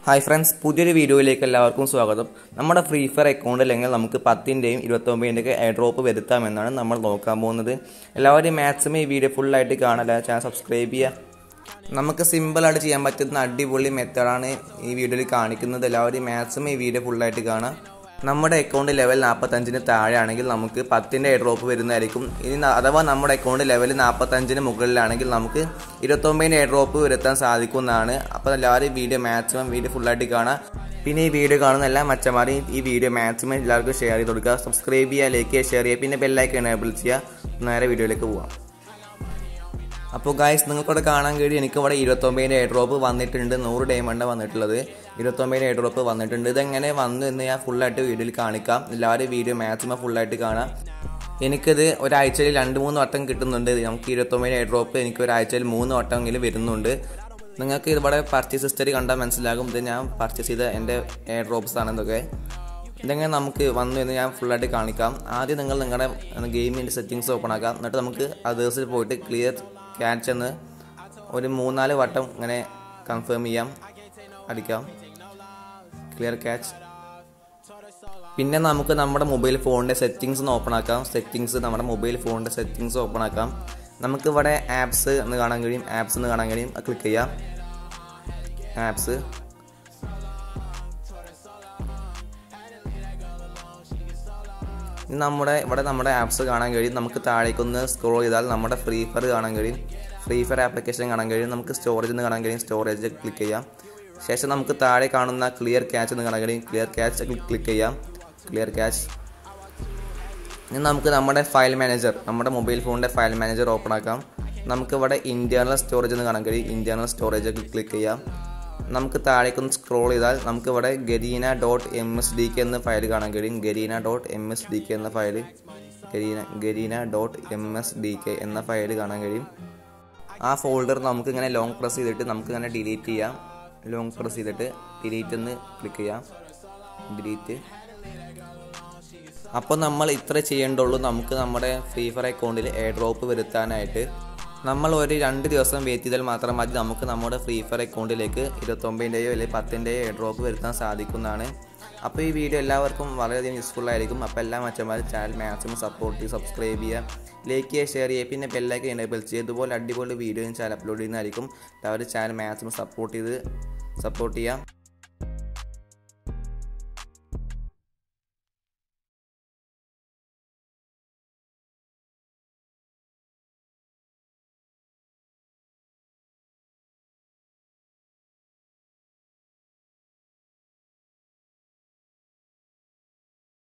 hi friends പുതിയൊരു വീഡിയോയിലേക്ക് എല്ലാവർക്കും സ്വാഗതം നമ്മുടെ ഫ്രീ ഫയർ അക്കൗണ്ടിലെങ്കിൽ നമുക്ക് പത്തിൻ്റെയും ഇരുപത്തൊമ്പതിൻ്റെയൊക്കെ എയർ ഡ്രോപ്പ് വരുത്താമെന്നാണ് നമ്മൾ നോക്കാൻ പോകുന്നത് എല്ലാവരും മാക്സിമം ഈ വീഡിയോ ഫുള്ളായിട്ട് കാണാൻ ചാനൽ സബ്സ്ക്രൈബ് ചെയ്യുക നമുക്ക് സിമ്പിളായിട്ട് ചെയ്യാൻ പറ്റുന്ന അടിപൊളി മെത്തേഡാണ് ഈ വീഡിയോയിൽ കാണിക്കുന്നത് എല്ലാവരും മാക്സിമം ഈ വീഡിയോ ഫുള്ളായിട്ട് കാണാം നമ്മുടെ അക്കൗണ്ട് ലെവൽ നാൽപ്പത്തഞ്ചിന് താഴെയാണെങ്കിൽ നമുക്ക് പത്തിൻ്റെ എയർ ഡ്രോപ്പ് വരുന്നതായിരിക്കും ഇനി ന- അഥവാ നമ്മുടെ അക്കൗണ്ട് ലെവൽ നാൽപ്പത്തഞ്ചിന് മുകളിലാണെങ്കിൽ നമുക്ക് ഇരുപത്തൊമ്പതിൻ്റെ എയർ ഡ്രോപ്പ് വരുത്താൻ സാധിക്കുന്നതാണ് അപ്പോൾ എല്ലാവരും വീഡിയോ മാക്സിമം വീഡിയോ ഫുള്ളായിട്ട് കാണാം പിന്നെ ഈ വീഡിയോ കാണുന്ന എല്ലാ മച്ചന്മാരെയും ഈ വീഡിയോ മാക്സിമം എല്ലാവർക്കും ഷെയർ ചെയ്ത് കൊടുക്കുക സബ്സ്ക്രൈബ് ചെയ്യുക ലൈക്ക് ചെയ്യുക ഷെയർ ചെയ്യുക പിന്നെ ബെല്ലൈക്കൺ എനേബിൾ ചെയ്യുക നേരെ വീഡിയോയിലേക്ക് പോവാം അപ്പോൾ ഗായ്സ് നിങ്ങൾക്കിവിടെ കാണാൻ കഴിയും എനിക്ക് ഇവിടെ ഇരുപത്തൊമ്പതിൻ്റെ എയർ ഡ്രോപ്പ് വന്നിട്ടുണ്ട് നൂറ് ഡയമണ്ട് വന്നിട്ടുള്ളത് ഇരുപത്തൊമ്പതിൻ്റെ എയർ ഡ്രോപ്പ് വന്നിട്ടുണ്ട് ഇതെങ്ങനെ വന്നു എന്ന് ഞാൻ ഫുള്ളായിട്ട് വീഡിയോയിൽ കാണിക്കാം എല്ലാവരും വീഡിയോ മാക്സിമം ഫുള്ളായിട്ട് കാണാം എനിക്കിത് ഒരാഴ്ചയിൽ രണ്ട് മൂന്ന് വട്ടം കിട്ടുന്നുണ്ട് നമുക്ക് ഇരുപത്തൊമ്പതിൻ്റെ എയർ ഡ്രോപ്പ് എനിക്ക് ഒരാഴ്ചയിൽ മൂന്ന് വട്ടമെങ്കിലും വരുന്നുണ്ട് നിങ്ങൾക്ക് ഇവിടെ പർച്ചേസ് ഹിസ്റ്ററി കണ്ടാൽ മനസ്സിലാകും ഇത് ഞാൻ പർച്ചേസ് ചെയ്ത എൻ്റെ എയർ ഡ്രോപ്സ് ആണ് ഇതൊക്കെ ഇതെങ്ങനെ നമുക്ക് വന്നു എന്ന് ഞാൻ ഫുള്ളായിട്ട് കാണിക്കാം ആദ്യം നിങ്ങൾ നിങ്ങളുടെ ഗെയിമിൻ്റെ സെറ്റിങ്സ് ഓപ്പൺ ആക്കാം എന്നിട്ട് നമുക്ക് അതേഴ്സിൽ പോയിട്ട് ക്ലിയർ ക്യാച്ച് എന്ന് ഒരു മൂന്നാല് വട്ടം ഇങ്ങനെ കൺഫേം ചെയ്യാം അടിക്കാം ക്ലിയർ ക്യാച്ച് പിന്നെ നമുക്ക് നമ്മുടെ മൊബൈൽ ഫോണിൻ്റെ സെറ്റിങ്സ് ഒന്ന് ഓപ്പൺ ആക്കാം സെറ്റിങ്സ് നമ്മുടെ മൊബൈൽ ഫോണിൻ്റെ സെറ്റിങ്സ് ഓപ്പൺ ആക്കാം നമുക്ക് ഇവിടെ ആപ്സ് എന്ന് കാണാൻ കഴിയും ആപ്സ് എന്ന് കാണാൻ കഴിയും ക്ലിക്ക് ചെയ്യാം ആപ്സ് ഇനി നമ്മുടെ ഇവിടെ നമ്മുടെ ആപ്സ് കാണാൻ കഴിയും നമുക്ക് താഴേക്കൊന്ന് സ്ക്രോൾ ചെയ്താൽ നമ്മുടെ ഫ്രീ ഫയർ കാണാൻ കഴിയും ഫ്രീ ഫയർ ആപ്ലിക്കേഷൻ കാണാൻ കഴിയും നമുക്ക് സ്റ്റോറേജ് എന്ന് കാണാൻ കഴിയും സ്റ്റോറേജ് ക്ലിക്ക് ചെയ്യാം ശേഷം നമുക്ക് താഴെ കാണുന്ന ക്ലിയർ ക്യാച്ച് എന്ന് കാണാൻ കഴിയും ക്ലിയർ ക്യാച്ച് ക്ലിക്ക് ചെയ്യാം ക്ലിയർ ക്യാച്ച് ഇനി നമുക്ക് നമ്മുടെ ഫയൽ മാനേജർ നമ്മുടെ മൊബൈൽ ഫോണിൻ്റെ ഫയൽ മാനേജർ ഓപ്പൺ ആക്കാം നമുക്ക് ഇവിടെ ഇൻറ്റേർണൽ സ്റ്റോറേജ് എന്ന് കാണാൻ കഴിയും ഇൻറ്റേർണൽ സ്റ്റോറേജ് ക്ലിക്ക് ചെയ്യാം നമുക്ക് താഴേക്കൊന്ന് സ്ക്രോൾ ചെയ്താൽ നമുക്ക് ഇവിടെ Garena dot M S D K എന്ന ഫയൽ കാണാൻ കഴിയും Garena dot M S D K എന്ന file Garena Garena dot M S D K എന്ന ഫയൽ കാണാൻ കഴിയും ആ ഫോൾഡർ നമുക്ക് ഇങ്ങനെ ലോങ് പ്രസ് ചെയ്തിട്ട് നമുക്ക് ഇങ്ങനെ ഡിലീറ്റ് ചെയ്യാം ലോങ് പ്രസ് ചെയ്തിട്ട് ഡിലീറ്റ് എന്ന് ക്ലിക്ക് ചെയ്യാം ഡിലീറ്റ് അപ്പോൾ നമ്മൾ ഇത്ര ചെയ്യേണ്ടുള്ളൂ നമുക്ക് നമ്മുടെ ഫ്രീ ഫയർ അക്കൗണ്ടിൽ എയർ ഡ്രോപ്പ് വരുത്താനായിട്ട് നമ്മൾ ഒരു രണ്ട് ദിവസം വെയിറ്റ് ചെയ്താൽ മാത്രം മതി നമുക്ക് നമ്മുടെ ഫ്രീ ഫയർ അക്കൗണ്ടിലേക്ക് ഇരുപത്തൊമ്പതിൻ്റെയോ അല്ലെങ്കിൽ പത്തിൻ്റെയോ എയർ ഡ്രോപ്പ് വരുത്താൻ സാധിക്കുന്നതാണ് അപ്പോൾ ഈ വീഡിയോ എല്ലാവർക്കും വളരെയധികം യൂസ്ഫുൾ ആയിരിക്കും അപ്പോൾ എല്ലാ മച്ചന്മാരും ചാനൽ മാക്സിമം സപ്പോർട്ട് ചെയ്ത് സബ്സ്ക്രൈബ് ചെയ്യുക ലൈക്ക് ചെയ്യുക ഷെയർ ചെയ്യുക പിന്നെ ബെല്ലൈക്കൻ എനേബിൾ ചെയ്യുക ഇതുപോലെ അടിപൊളി വീഡിയോയും ചാനൽ അപ്ലോഡ് ചെയ്യുന്നതായിരിക്കും എല്ലാവരും ചാനൽ മാക്സിമം സപ്പോർട്ട് ചെയ്ത് സപ്പോർട്ട് ചെയ്യുക